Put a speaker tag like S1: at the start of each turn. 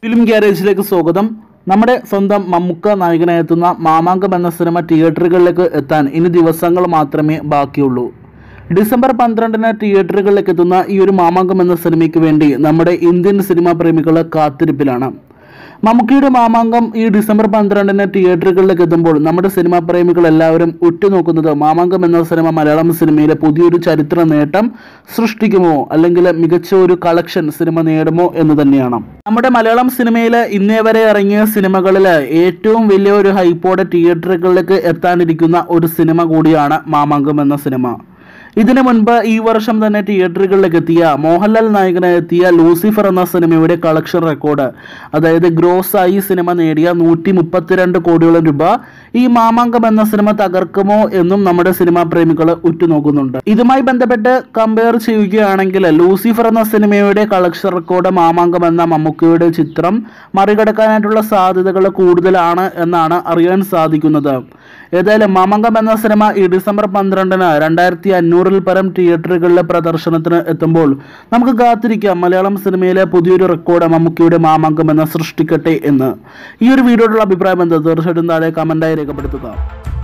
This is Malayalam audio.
S1: ഫിലിം ഗ്യാരേജിലേക്ക് സ്വാഗതം നമ്മുടെ സ്വന്തം മമ്മുക്ക നായകനായെത്തുന്ന മാമാങ്കം എന്ന സിനിമ തിയേറ്ററുകളിലേക്ക് എത്താൻ ഇനി ദിവസങ്ങൾ മാത്രമേ ബാക്കിയുള്ളൂ ഡിസംബർ പന്ത്രണ്ടിന് തിയേറ്ററുകളിലേക്ക് എത്തുന്ന ഈ ഒരു മാമാങ്കം എന്ന സിനിമയ്ക്ക് വേണ്ടി നമ്മുടെ ഇന്ത്യൻ സിനിമാ പ്രേമികൾ കാത്തിരിപ്പിലാണ് മമ്മൂക്കിയുടെ മാമാങ്കം ഈ ഡിസംബർ പന്ത്രണ്ടിന് തിയേറ്ററുകളിലേക്ക് എത്തുമ്പോൾ നമ്മുടെ സിനിമാ പ്രേമികൾ എല്ലാവരും ഉറ്റുനോക്കുന്നത് മാമാങ്കം എന്ന സിനിമ മലയാളം സിനിമയിലെ പുതിയൊരു ചരിത്ര നേട്ടം സൃഷ്ടിക്കുമോ അല്ലെങ്കിൽ മികച്ച ഒരു കളക്ഷൻ സിനിമ നേടുമോ എന്ന് തന്നെയാണ് നമ്മുടെ മലയാളം സിനിമയിൽ ഇന്നേ വരെ ഇറങ്ങിയ സിനിമകളിൽ ഏറ്റവും വലിയ ഒരു ഹൈപ്പോടെ തിയേറ്ററുകളിലേക്ക് എത്താനിരിക്കുന്ന ഒരു സിനിമ കൂടിയാണ് മാമാങ്കം എന്ന സിനിമ ഇതിനു മുൻപ് ഈ വർഷം തന്നെ തിയേറ്ററുകളിലേക്ക് എത്തിയ മോഹൻലാൽ നായകനായി എത്തിയ ലൂസിഫർ എന്ന സിനിമയുടെ കളക്ഷൻ റെക്കോർഡ് അതായത് ഗ്രോസ് ആയി സിനിമ നേടിയ നൂറ്റി മുപ്പത്തിരണ്ട് കോടിയോളം രൂപ ഈ മാമാങ്കം എന്ന സിനിമ തകർക്കുമോ എന്നും നമ്മുടെ സിനിമാ പ്രേമികൾ ഉറ്റുനോക്കുന്നുണ്ട് ഇതുമായി ബന്ധപ്പെട്ട് കമ്പയർ ചെയ്യുകയാണെങ്കിൽ ലൂസിഫർ എന്ന സിനിമയുടെ കളക്ഷൻ റെക്കോർഡ് മാമാങ്കം എന്ന മമ്മൂക്കയുടെ ചിത്രം മറികടക്കാനായിട്ടുള്ള സാധ്യതകൾ കൂടുതലാണ് എന്നാണ് അറിയാൻ സാധിക്കുന്നത് ഏതായാലും മാമാങ്കം എന്ന സിനിമ ഈ ഡിസംബർ പന്ത്രണ്ടിന് രണ്ടായിരത്തി അഞ്ഞൂറിൽ പരം തിയേറ്ററുകളിലെ പ്രദർശനത്തിന് എത്തുമ്പോൾ നമുക്ക് കാത്തിരിക്കാം മലയാളം സിനിമയിലെ പുതിയൊരു റെക്കോർഡ് മമ്മൂക്കിയുടെ മാമാങ്കം എന്ന സൃഷ്ടിക്കട്ടെ എന്ന് ഈ ഒരു വീഡിയോയുടെ അഭിപ്രായം എന്താ തീർച്ചയായിട്ടും താഴെ കമന്റായി രേഖപ്പെടുത്തുക